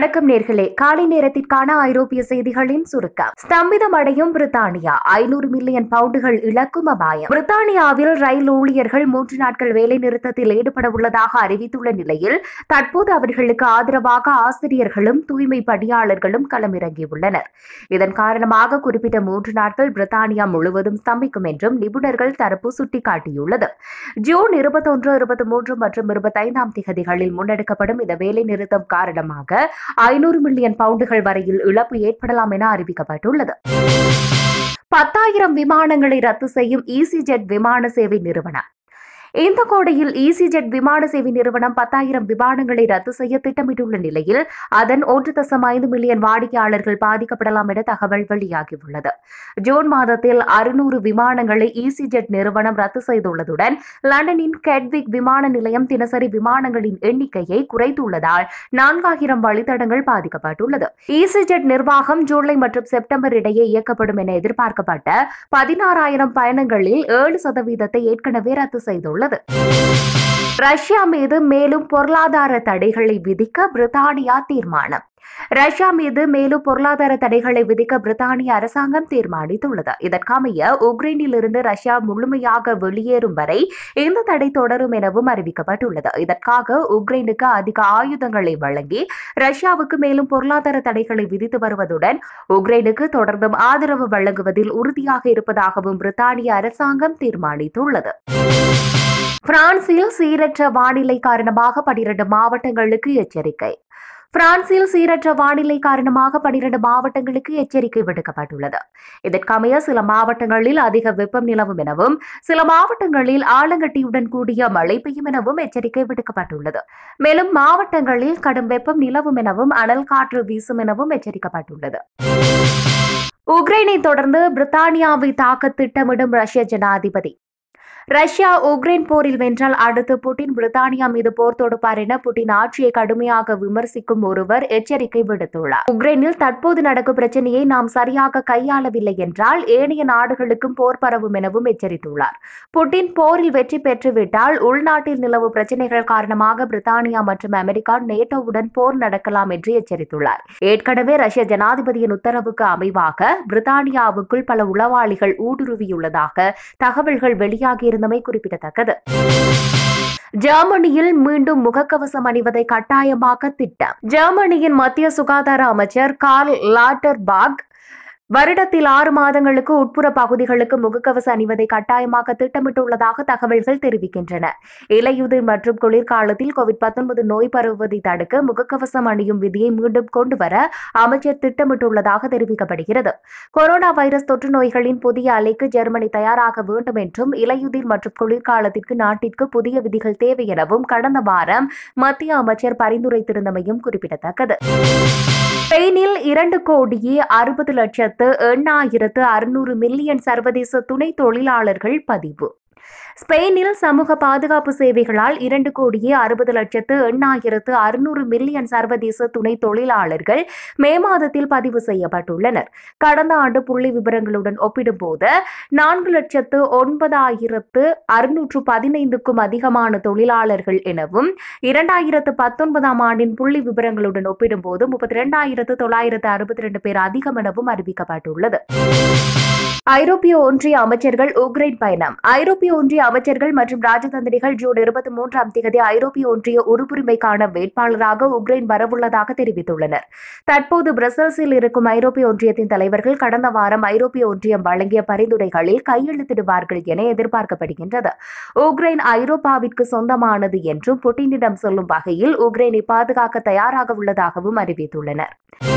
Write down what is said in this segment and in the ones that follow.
வணக்கம் நேர்களே காலை நேரத்திற்கான ஐரோப்பிய செய்திகளின் சுருக்கம் ஸ்தம்பிதம் அடையும் பிரித்தானியா ஐநூறு மில்லியன் பவுண்டுகள் இழக்கும் அபாயம் பிரித்தானியாவில் ரயில் ஊழியர்கள் மூன்று நாட்கள் வேலை நிறுத்தத்தில் ஈடுபட உள்ளதாக அறிவித்துள்ள நிலையில் தற்போது அவர்களுக்கு ஆதரவாக ஆசிரியர்களும் தூய்மை பணியாளர்களும் களமிறங்கியுள்ளனர் இதன் காரணமாக குறிப்பிட்ட மூன்று நாட்கள் பிரித்தானியா முழுவதும் ஸ்தம்பிக்கும் என்றும் நிபுணர்கள் தரப்பு சுட்டிக்காட்டியுள்ளது ஜூன் இருபத்தொன்று இருபத்தி மூன்று மற்றும் இருபத்தைந்தாம் திகதிகளில் முன்னெடுக்கப்படும் இந்த வேலை நிறுத்தம் காரணமாக ஐநூறு மில்லியன் பவுண்டுகள் வரையில் இழப்பு ஏற்படலாம் என அறிவிக்கப்பட்டுள்ளது பத்தாயிரம் விமானங்களை ரத்து செய்யும் ஈசிஜெட் விமான சேவை நிறுவனம் இந்த கோடையில் ஈசிஜெட் விமான சேவை நிறுவனம் பத்தாயிரம் விமானங்களை ரத்து செய்ய திட்டமிட்டுள்ள நிலையில் அதன் ஒன்று தசம் ஐந்து மில்லியன் வாடிக்கையாளர்கள் பாதிக்கப்படலாம் என தகவல் வெளியாகியுள்ளது ஜூன் மாதத்தில் அறுநூறு விமானங்களை ஈசிஜெட் நிறுவனம் ரத்து செய்துள்ளதுடன் லண்டனின் கெட்விக் விமான நிலையம் தினசரி விமானங்களின் எண்ணிக்கையை குறைத்துள்ளதால் நான்காயிரம் வழித்தடங்கள் பாதிக்கப்பட்டுள்ளது ஈசிஜெட் நிர்வாகம் ஜூலை மற்றும் செப்டம்பர் இடையே இயக்கப்படும் என எதிர்பார்க்கப்பட்ட பதினாறாயிரம் பயணங்களில் ஏழு சதவீதத்தை ஏற்கனவே ரத்து செய்துள்ளது ரஷ்யா மீது மேலும் பொருளாதார தடைகளை விதிக்க பிரித்தானியா தீர்மானம் ரஷ்யா மீது மேலும் பொருளாதார தடைகளை விதிக்க பிரித்தானிய அரசாங்கம் தீர்மானித்துள்ளது இதற்கமைய உக்ரைனில் இருந்து ரஷ்யா முழுமையாக வெளியேறும் வரை இந்த தடை தொடரும் எனவும் அறிவிக்கப்பட்டுள்ளது இதற்காக உக்ரைனுக்கு அதிக ஆயுதங்களை வழங்கி ரஷ்யாவுக்கு மேலும் பொருளாதார தடைகளை விதித்து வருவதுடன் உக்ரைனுக்கு தொடர்ந்தும் ஆதரவு வழங்குவதில் உறுதியாக இருப்பதாகவும் பிரித்தானிய அரசாங்கம் தீர்மானித்துள்ளது பிரான்சில் சீரற்ற வானிலை காரணமாக பனிரண்டு மாவட்டங்களுக்கு எச்சரிக்கை பிரான்சில் சீரற்ற வானிலை காரணமாக பனிரண்டு மாவட்டங்களுக்கு எச்சரிக்கை விடுக்கப்பட்டுள்ளது இதற்கமைய சில மாவட்டங்களில் அதிக வெப்பம் நிலவும் எனவும் சில மாவட்டங்களில் ஆலங்கட்டியுடன் கூடிய மழை பெய்யும் எனவும் எச்சரிக்கை விடுக்கப்பட்டுள்ளது மேலும் மாவட்டங்களில் கடும் வெப்பம் நிலவும் எனவும் அனல் காற்று வீசும் எனவும் எச்சரிக்கப்பட்டுள்ளது உக்ரைனை தொடர்ந்து பிரித்தானியாவை தாக்க திட்டமிடும் ரஷ்ய ஜனாதிபதி ரஷ்யா உக்ரைன் போரில் வென்றால் அடுத்து புட்டின் பிரித்தானியா மீது போர் தொடுப்பார் என புட்டின் ஆட்சியை கடுமையாக விமர்சிக்கும் ஒருவர் எச்சரிக்கை விடுத்துள்ளார் உக்ரைனில் தற்போது நடக்கும் பிரச்சனையை நாம் சரியாக கையாளவில்லை என்றால் ஏனைய நாடுகளுக்கும் போர் பரவும் எனவும் எச்சரித்துள்ளார் புட்டின் போரில் வெற்றி பெற்றுவிட்டால் உள்நாட்டில் நிலவும் பிரச்சனைகள் காரணமாக பிரித்தானியா மற்றும் அமெரிக்கா நேட்டோவுடன் போர் நடக்கலாம் என்று எச்சரித்துள்ளார் ஏற்கனவே ரஷ்ய ஜனாதிபதியின் உத்தரவுக்கு அமைவாக பிரித்தானியாவுக்குள் பல உளவாளிகள் ஊடுருவியுள்ளதாக தகவல்கள் வெளியாகி இருந்தமை குறிப்பிடத்தக்கது ஜெர்மனியில் மீண்டும் முகக்கவசம் அணிவதை கட்டாயமாக்க திட்டம் ஜெர்மனியின் மத்திய சுகாதார அமைச்சர் கார்ல் லாட்டர்பாக் வருடத்தில் ஆறு மாதங்களுக்கு உட்புற பகுதிகளுக்கு முகக்கவச அணிவதை கட்டாயமாக்க திட்டமிட்டுள்ளதாக தகவல்கள் தெரிவிக்கின்றன இலையுதிர் மற்றும் குளிர்காலத்தில் கோவிட் பத்தொன்பது நோய் பரவுவதை தடுக்க முகக்கவசம் அணியும் விதியை மீண்டும் கொண்டு வர அமைச்சர் திட்டமிட்டுள்ளதாக தெரிவிக்கப்படுகிறது கொரோனா வைரஸ் தொற்று நோய்களின் புதிய அலைக்கு ஜெர்மனி தயாராக வேண்டும் என்றும் இலையுதிர் மற்றும் குளிர்காலத்திற்கு நாட்டிற்கு புதிய விதிகள் தேவை எனவும் கடந்த வாரம் மத்திய அமைச்சர் பரிந்துரைத்திருந்தமையும் குறிப்பிடத்தக்கது ஸ்பெயினில் இரண்டு கோடியே அறுபது லட்சத்து எண்ணாயிரத்து அறுநூறு மில்லியன் சர்வதேச துணை தொழிலாளர்கள் பதிவு ஸ்பெயினில் சமூக பாதுகாப்பு சேவைகளால் இரண்டு கோடியே அறுபது லட்சத்து எண்ணாயிரத்து அறுநூறு மில்லியன் சர்வதேச துணை தொழிலாளர்கள் மே மாதத்தில் பதிவு செய்யப்பட்டுள்ளனர் கடந்த ஆண்டு புள்ளி விவரங்களுடன் ஒப்பிடும்போது நான்கு லட்சத்து ஒன்பதாயிரத்து அறுநூற்று பதினைந்துக்கும் அதிகமான தொழிலாளர்கள் எனவும் இரண்டாயிரத்து பத்தொன்பதாம் ஆண்டின் புள்ளி விவரங்களுடன் ஒப்பிடும்போது முப்பத்தி இரண்டாயிரத்து தொள்ளாயிரத்து அறுபத்தி ரெண்டு பேர் அதிகம் எனவும் அறிவிக்கப்பட்டுள்ளது ஐரோப்பிய ஒன்றிய அமைச்சர்கள் உக்ரைன் பயணம் ஐரோப்பிய ஒன்றிய அமைச்சர்கள் மற்றும் ராஜதந்திரிகள் ஜூன் இருபத்தி மூன்றாம் தேதி ஐரோப்பிய ஒன்றிய உறுப்புரிமைக்கான வேட்பாளராக உக்ரைன் வரவுள்ளதாக தெரிவித்துள்ளனர் தற்போது பிரசல்ஸில் இருக்கும் ஐரோப்பிய ஒன்றியத்தின் தலைவர்கள் கடந்த வாரம் ஐரோப்பிய ஒன்றியம் வழங்கிய பரிந்துரைகளில் கையெழுத்திடுவார்கள் என எதிர்பார்க்கப்படுகின்றது உக்ரைன் ஐரோப்பாவிற்கு சொந்தமானது என்றும் புட்டினிடம் சொல்லும் வகையில் உக்ரைனை பாதுகாக்க தயாராக உள்ளதாகவும் அறிவித்துள்ளனர்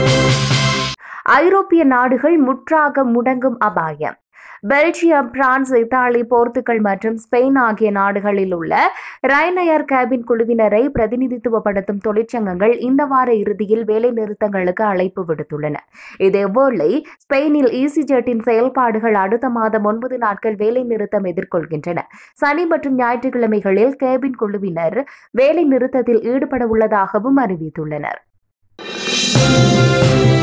ஐரோப்பிய நாடுகள் முற்றாக முடங்கும் அபாயம் பெல்ஜியம் பிரான்ஸ் இத்தாலி போர்த்துகல் மற்றும் ஸ்பெயின் ஆகிய நாடுகளில் உள்ள ரைனயர் கேபின் குழுவினரை பிரதிநிதித்துவப்படுத்தும் தொழிற்சங்கங்கள் இந்த வார இறுதியில் வேலை நிறுத்தங்களுக்கு அழைப்பு விடுத்துள்ளன இதேவேளை ஸ்பெயினில் ஈசிஜெட்டின் செயல்பாடுகள் அடுத்த மாதம் ஒன்பது நாட்கள் வேலை நிறுத்தம் எதிர்கொள்கின்றன சனி மற்றும் ஞாயிற்றுக்கிழமைகளில் கேபின் குழுவினர் வேலை நிறுத்தத்தில் ஈடுபட உள்ளதாகவும் அறிவித்துள்ளனர்